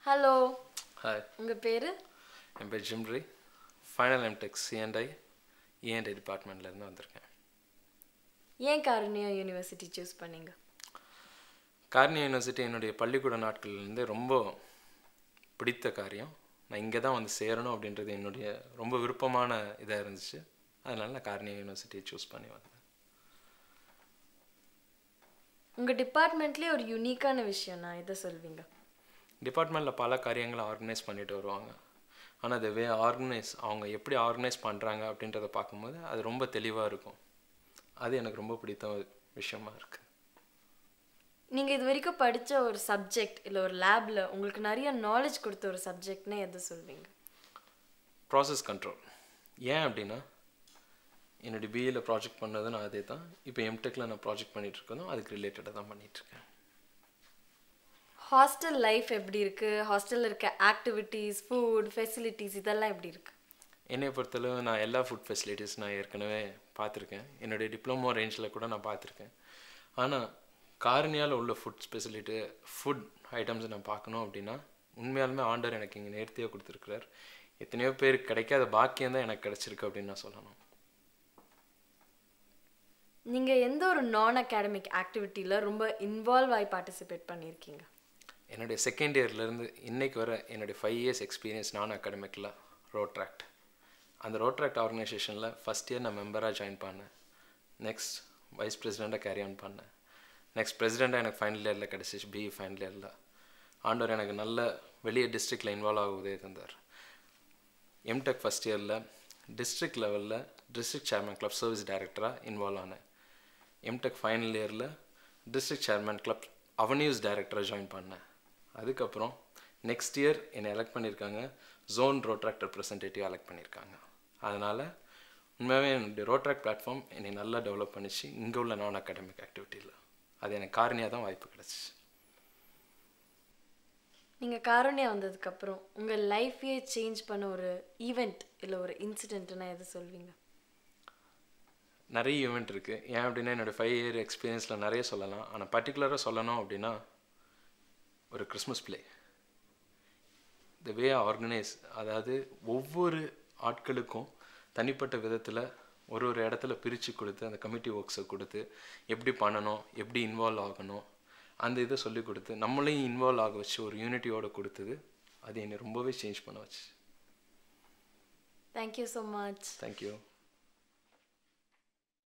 hello hi உங்கள் பேர் என் பேர் ஜிம்ரி ஃபைனல் எம்டெக் சிஎன்ஐ இஎன்ஐ டிபார்ட்மெண்ட்லேருந்து வந்திருக்கேன் ஏன் காரணியா யூனிவர்சிட்டி சூஸ் பண்ணீங்க கார்னியா யூனிவர்சிட்டி என்னுடைய பள்ளிக்கூட நாட்கள்லேருந்து ரொம்ப பிடித்த காரியம் நான் இங்கே தான் வந்து சேரணும் அப்படின்றது என்னுடைய ரொம்ப விருப்பமான இதாக இருந்துச்சு அதனால நான் கார்னியா யூனிவர்சிட்டியை சூஸ் பண்ணி வந்தேன் உங்கள் டிபார்ட்மெண்ட்லேயே ஒரு யூனிக்கான விஷயம் நான் இதை சொல்வீங்க டிபார்ட்மெண்ட்டில் பல காரியங்களை ஆர்கனைஸ் பண்ணிட்டு வருவாங்க ஆனால் அது வே ஆர்கனைஸ் அவங்க எப்படி ஆர்கனைஸ் பண்ணுறாங்க அப்படின்றத பார்க்கும்போது அது ரொம்ப தெளிவாக இருக்கும் அது எனக்கு ரொம்ப பிடித்த ஒரு விஷயமா இருக்குது நீங்கள் இது வரைக்கும் படித்த ஒரு சப்ஜெக்ட் இல்லை ஒரு லேபில் உங்களுக்கு நிறைய நாலேஜ் கொடுத்த ஒரு சப்ஜெக்ட்னே எதை சொல்வீங்க ப்ராசஸ் கண்ட்ரோல் ஏன் அப்படின்னா என்னுடைய பிஏல ப்ராஜெக்ட் பண்ணது நான் அதே தான் இப்போ எம்டெக்கில் நான் ப்ராஜெக்ட் பண்ணிட்டு இருக்கதும் அதுக்கு ரிலேட்டடாக தான் பண்ணிகிட்ருக்கேன் ஹாஸ்டல் லைஃப் எப்படி இருக்குது ஹாஸ்டலில் இருக்க ஆக்டிவிட்டீஸ் ஃபுட் ஃபெசிலிட்டிஸ் இதெல்லாம் எப்படி இருக்குது என்னை பொறுத்தளவு நான் எல்லா ஃபுட் ஃபெசிலிட்டிஸ் நான் ஏற்கனவே பார்த்துருக்கேன் என்னுடைய டிப்ளமோ ரேஞ்சில் கூட நான் பார்த்துருக்கேன் ஆனால் காரணியால் உள்ள ஃபுட் ஸ்பெசிலிட்டி ஃபுட் ஐட்டம்ஸ் நான் பார்க்கணும் அப்படின்னா உண்மையாலுமே ஆண்டர் எனக்கு இங்கே நேர்த்தியாக கொடுத்துருக்குறார் எத்தனையோ பேருக்கு கிடைக்காத பாக்கியம் தான் எனக்கு கிடச்சிருக்கு அப்படின்னு நான் சொல்லணும் நீங்கள் எந்த ஒரு நான் அகாடமிக் ஆக்டிவிட்டியில் ரொம்ப இன்வால்வ் ஆகி பார்ட்டிசிபேட் பண்ணியிருக்கீங்க என்னுடைய செகண்ட் இயர்லேருந்து இன்னைக்கு வர என்னுடைய ஃபைவ் இயர்ஸ் எக்ஸ்பீரியன்ஸ் நான் அகாடமிக்கில் ரோட்ராக்ட் அந்த ரோட்ராக்ட் ஆர்கனைசேஷனில் ஃபஸ்ட் இயர் நான் மெம்பராக ஜாயின் பண்ணேன் நெக்ஸ்ட் வைஸ் பிரசிடெண்ட்டாக கேரி ஆன் பண்ணேன் நெக்ஸ்ட் பிரசிடெண்ட்டாக எனக்கு ஃபைனல் இயரில் கிடச்சிச்சு பிஇ ஃபைனல் இயரில் ஆண்டவர் எனக்கு நல்ல வெளியே டிஸ்ட்ரிக்டில் இன்வால்வ் ஆகுதே இருந்தார் எம்டெக் ஃபஸ்ட் இயரில் டிஸ்ட்ரிக்ட் லெவலில் டிஸ்ட்ரிக்ட் சேர்மன் கிளப் சர்வீஸ் டைரக்டராக இன்வால்வ் ஆனேன் எம்டெக் ஃபைனல் இயரில் டிஸ்ட்ரிக்ட் சேர்மன் கிளப் அவென்யூஸ் டைரக்டராக ஜாயின் பண்ணேன் அதுக்கப்புறம் நெக்ஸ்ட் இயர் என்னை எலெக்ட் பண்ணியிருக்காங்க ஜோன் ரோட்ராக்ட் ரெப்ரசன்டேட்டிவ் எலெக்ட் பண்ணியிருக்காங்க அதனால் உண்மையாகவே என்னுடைய ரோட்ராக்ட் பிளாட்ஃபார்ம் என்னை நல்லா டெவலப் பண்ணிச்சு இங்கே உள்ள நான் அகாடமிக் ஆக்டிவிட்டியில் அது எனக்கு காரணியாக தான் வாய்ப்பு கிடச்சிச்சு நீங்கள் காரணியா வந்ததுக்கப்புறம் உங்கள் லைஃப்பையே சேஞ்ச் பண்ண ஒரு ஈவெண்ட் இல்லை ஒரு இன்சிடென்ட்னா எது சொல்வீங்க நிறைய ஈவெண்ட் இருக்குது ஏன் அப்படின்னா என்னோடய ஃபைவ் இயர் எக்ஸ்பீரியன்ஸில் நிறைய சொல்லலாம் ஆனால் பர்டிகுலராக சொல்லணும் அப்படின்னா ஒரு Christmas play the way organise அதாவது ஒவ்வொரு ஆட்களுக்கும் தனிப்பட்ட விதத்தில் ஒரு ஒரு இடத்துல பிரித்து கொடுத்து அந்த கமிட்டி ஒர்க்ஸை கொடுத்து எப்படி பண்ணணும் எப்படி இன்வால்வ் ஆகணும் அந்த இதை சொல்லி கொடுத்து நம்மளையும் இன்வால்வ் ஆக வச்சு ஒரு யூனிட்டியோட கொடுத்தது அது என்னை ரொம்பவே சேஞ்ச் பண்ண வச்சு தேங்க்யூ ஸோ மச் தேங்க்யூ